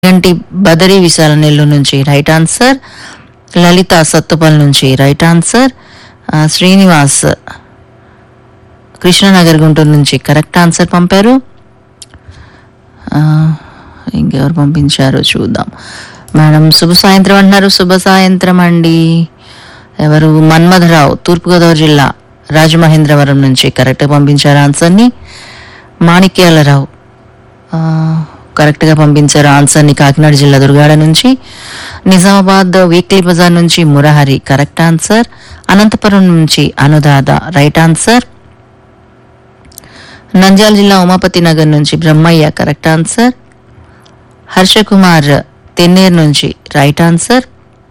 గంటి బదరి విశాల నెల్లూరు నుంచి right answer లలిత సత్తుపల్ నుంచి రైట్ ఆన్సర్ ఆ, శ్రీనివాస్ కృష్ణనగర్ గుంటూరు నుంచి కరెక్ట్ ఆన్సర్ పంపారు ఆ, ఇంకెవరు పంపించారో చూద్దాం మేడం శుభ సాయంత్రం అంటున్నారు శుభ సాయంత్రం అండి ఎవరు మన్మధరావు తూర్పుగోదావరి జిల్లా రాజమహేంద్రవరం నుంచి కరెక్ట్గా పంపించారు ఆన్సర్ని మాణిక్యాలరావు ఆ, కరెక్ట్గా పంపించారు ఆన్సర్ని కాకినాడ జిల్లా దుర్గాడ నుంచి నిజామాబాద్ వీక్లీ బజార్ నుంచి మురహరి కరెక్ట్ ఆన్సర్ అనంతపురం నుంచి అనుదాద రైట్ ఆన్సర్ నంద్యాల జిల్లా ఉమాపతి నగర్ నుంచి బ్రహ్మయ్య కరెక్ట్ ఆన్సర్ హర్షకుమార్ తెన్నేరు నుంచి రైట్ ఆన్సర్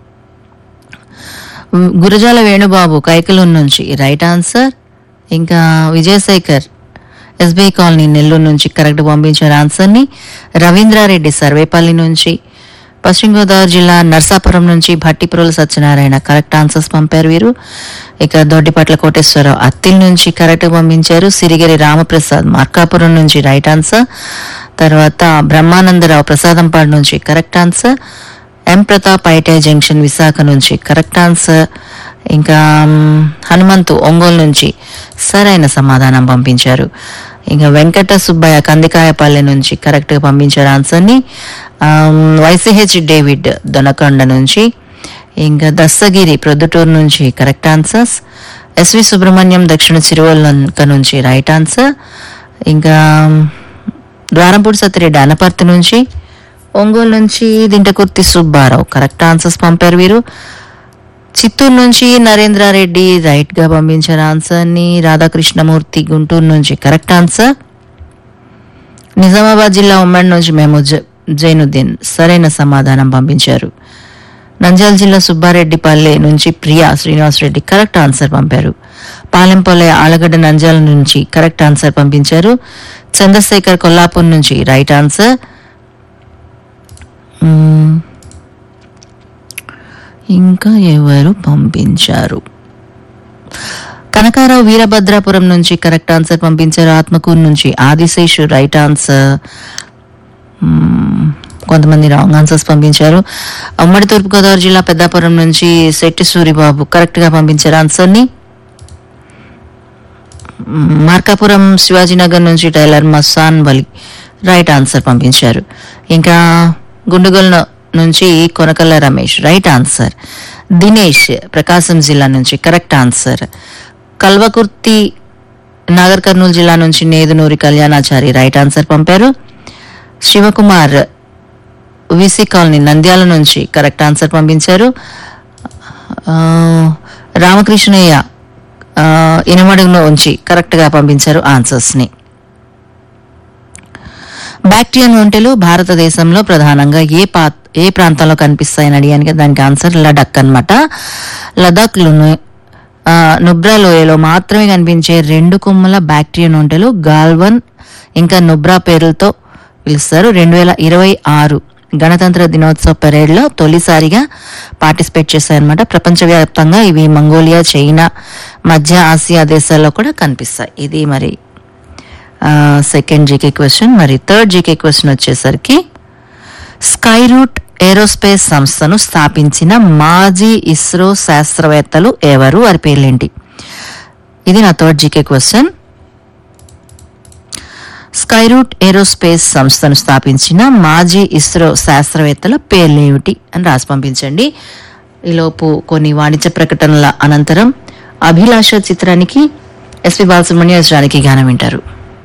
గురజాల వేణుబాబు కైకలూరు నుంచి రైట్ ఆన్సర్ ఇంకా విజయశేఖర్ ఎస్బీఐ కాలనీ నెల్లూరు నుంచి కరెక్ట్ పంపించారు ఆన్సర్ని రవీంద్రారెడ్డి సర్వేపల్లి నుంచి పశ్చిమ గోదావరి జిల్లా నర్సాపురం నుంచి భట్టిప్రోలు సత్యనారాయణ కరెక్ట్ ఆన్సర్స్ పంపారు వీరు ఇక దొడ్డిపట్ల కోటేశ్వరరావు అత్తిల్ నుంచి కరెక్ట్ పంపించారు సిరిగిరి రామప్రసాద్ మార్కాపురం నుంచి రైట్ ఆన్సర్ తర్వాత బ్రహ్మానందరావు ప్రసాదంపాడు నుంచి correct answer M Pratap ITI junction Visakha నుంచి కరెక్ట్ ఆన్సర్ ఇంకా మ్, హనుమంతు ఒంగోలు నుంచి సరైన సమాధానం పంపించారు ఇంకా వెంకట సుబ్బయ్య కందికాయపల్లె నుంచి కరెక్ట్గా పంపించారు ఆన్సర్ని ఆమ్, వైసీహెచ్ డేవిడ్ దొనకొండ నుంచి ఇంకా దస్తగిరి ప్రొద్దుటూరు నుంచి కరెక్ట్ ఆన్సర్స్ ఎస్వి సుబ్రహ్మణ్యం దక్షిణ సిరివల్లంక నుంచి రైట్ ఆన్సర్ ఇంకా ద్వారంపూడి సత్యరెడ్డి అనపర్తి నుంచి ఒంగోలు నుంచి దింటకుర్తి సుబ్బారావు కరెక్ట్ ఆన్సర్స్ పంపారు వీరు చిత్తూరు నుంచి నరేంద్రారెడ్డి రైట్ గా పంపించారు ఆన్సర్ ని రాధాకృష్ణమూర్తి గుంటూరు నుంచి కరెక్ట్ ఆన్సర్ నిజామాబాద్ జిల్లా ఉమ్మడి నుంచి మేము జ- జైనుద్దీన్ సరైన సమాధానం పంపించారు నంద్యాల జిల్లా సుబ్బారెడ్డిపల్లె నుంచి ప్రియా శ్రీనివాసరెడ్డి కరెక్ట్ ఆన్సర్ పంపారు పాలెంపల్లె ఆలగడ్డ నంద్యాల నుంచి కరెక్ట్ ఆన్సర్ పంపించారు చంద్రశేఖర్ కొల్లాపూర్ నుంచి రైట్ ఆన్సర్ మ్మ్. ఇంకా ఎవరు పంపించారు కనకారావు వీరభద్రాపురం నుంచి కరెక్ట్ ఆన్సర్ పంపించారు ఆత్మకూరు నుంచి ఆదిశేషు రైట్ ఆన్సర్ మ్మ్. కొంతమంది రాంగ్ ఆన్సర్స్ పంపించారు ఉమ్మడి తూర్పుగోదావరి జిల్లా పెద్దాపురం నుంచి శెట్టి సూరిబాబు కరెక్ట్గా పంపించారు ఆన్సర్ని మ్మ్. మార్కాపురం శివాజీనగర్ నుంచి tailor Masan Vali right answer పంపించారు ఇంకా గుండుగొల నుంచి కొనకల్ల రమేష్ రైట్ ఆన్సర్ దినేష్ ప్రకాశం జిల్లా నుంచి కరెక్ట్ ఆన్సర్ కల్వకుర్తి నాగర్ కర్నూలు జిల్లా నుంచి నేదునూరి కళ్యాణాచారి రైట్ ఆన్సర్ పంపారు శివకుమార్ విసి కాలనీ నంద్యాల నుంచి కరెక్ట్ ఆన్సర్ పంపించారు ఆ, రామకృష్ణయ్య ఆ, ఇనమడుగులో ఉంచి కరెక్ట్గా పంపించారు ఆన్సర్స్ని బ్యాక్టీరియన్ ఒంటెలు భారతదేశంలో ప్రధానంగా ఏ పా ఏ ప్రాంతంలో కనిపిస్తాయని అడిగాను దానికి ఆన్సర్ లడక్ అన్నమాట లదాఖ్లోను ఆ, నుబ్రా లోయలో మాత్రమే కనిపించే రెండు కొమ్మల బ్యాక్టీరియన్ ఒంటెలు గాల్వన్ ఇంకా నుబ్రా పేర్లతో పిలుస్తారు రెండు వేల ఇరవై ఆరు గణతంత్ర దినోత్సవ పెరేడ్లో తొలిసారిగా పార్టిసిపేట్ చేశాయన్నమాట ప్రపంచవ్యాప్తంగా ఇవి మంగోలియా చైనా మధ్య ఆసియా దేశాల్లో కూడా కనిపిస్తాయి ఇది మరి సెకండ్ జీకే క్వశ్చన్ మరి థర్డ్ జీకే క్వశ్చన్ వచ్చేసరికి స్కై రూట్ ఏరోస్పేస్ సంస్థను స్థాపించిన మాజీ ఇస్రో శాస్త్రవేత్తలు ఎవరు వారి పేర్లేంటి ఇది నా third GK question Skyroot aerospace సంస్థను స్థాపించిన మాజీ ఇస్రో శాస్త్రవేత్తల పేర్లేమిటి అని రాసి పంపించండి ఈలోపు కొన్ని వాణిజ్య ప్రకటనల అనంతరం అభిలాష చిత్రానికి ఎస్పి బాలసుబ్రహ్మణ్య చిత్రానికి గానం వింటారు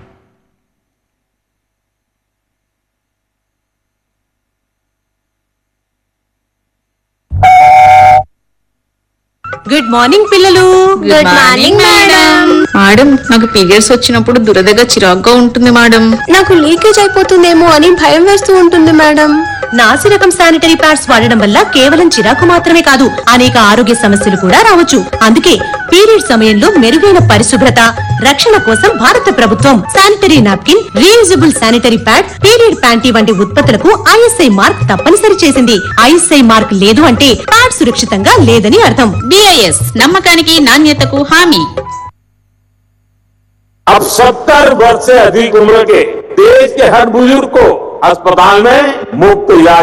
గుడ్ మార్నింగ్ పిల్లలు గుడ్ మార్నింగ్ మేడం మేడం నాకు పీరియడ్స్ వచ్చినప్పుడు దురదగా చిరాగ్గా ఉంటుంది మేడం నాకు లీకేజ్ అయిపోతుందేమో అని భయం వేస్తూ ఉంటుంది మేడం నాసి రకం శానిటరీ ప్యాడ్స్ వాడడం వల్ల కేవలం చిరాకు మాత్రమే కాదు అనేక ఆరోగ్య సమస్యలు కూడా రావచ్చు అందుకే పీరియడ్ సమయంలో మెరుగైన పరిశుభ్రత రక్షణ కోసం భారత ప్రభుత్వం sanitary napkin reusable sanitary pad period panty వంటి ఉత్పత్తులకు ఐఎస్ఐ మార్క్ తప్పనిసరి చేసింది ఐఎస్ఐ మార్క్ లేదు అంటే ప్యాడ్ సురక్షితంగా లేదని అర్థం బిఐఎస్ నమ్మకానికి నాణ్యతకు హామీ अब 70 वर्ष से अधिक उम्र के देश के हर बुजुर्ग को अस्पताल में मुफ्त इलाज